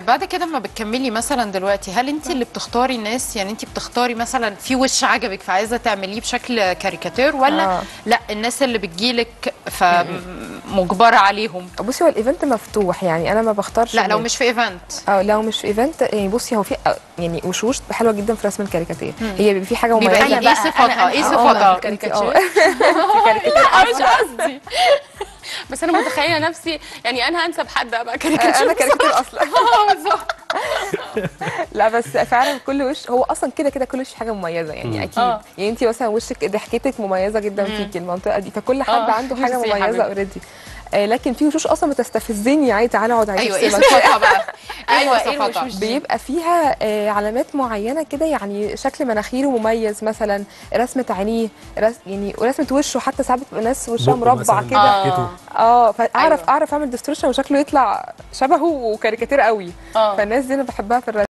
بعد كده ما بتكملي مثلا دلوقتي هل انت اللي بتختاري الناس يعني انت بتختاري مثلا في وش عجبك فعايزه تعمليه بشكل كاريكاتير ولا آه. لا الناس اللي بتجيلك فمجبره عليهم بصي هو الايفنت مفتوح يعني انا ما بختارش لا لو الناس. مش في ايفنت اه لو مش في ايفنت يعني بصي هو في يعني وشوش حلوه جدا في رسم الكاريكاتير هي بيبقى في حاجه بيبقى مميزه ايه بقى، صفاتها أنا- ايه أنا- آه، صفاتها انت- كاريكاتير. آه. في كاريكاتير لا مش قصدي بس انا متخيله نفسي يعني انا هنسب حد ابقى كاريكاتير انا كاريكاتير اصلا اه بالظبط لا بس فعلا كل وش هو اصلا كده كده كل وش حاجه مميزه يعني اكيد آه. يعني انت مثلا وشك ضحكتك مميزه جدا فيكي المنطقه دي فكل حد آه، عنده حاجه ميرسي يا مميزه حبيبتي. اوريدي آه لكن في وشوش اصلا بتستفزني عادي تعالى اقعد عايزه ايوه ايه أرسمك. صفاتها بقى أيوة، ايه إيه صفاتها الوشوش دي؟ بيبقى فيها آه، علامات معينه كده يعني شكل مناخيره مميز مثلا رسمه عينيه رس يعني ورسمه وشه حتى ساعات بتبقى ناس وشها بقه مربع مثلاً، كده ضحكته. اه فاعرف أيوة. أيوة. اعرف اعمل ديستورشن وشكله يطلع شبهه وكاريكاتير قوي اه فالناس دي انا بحبها في الرسم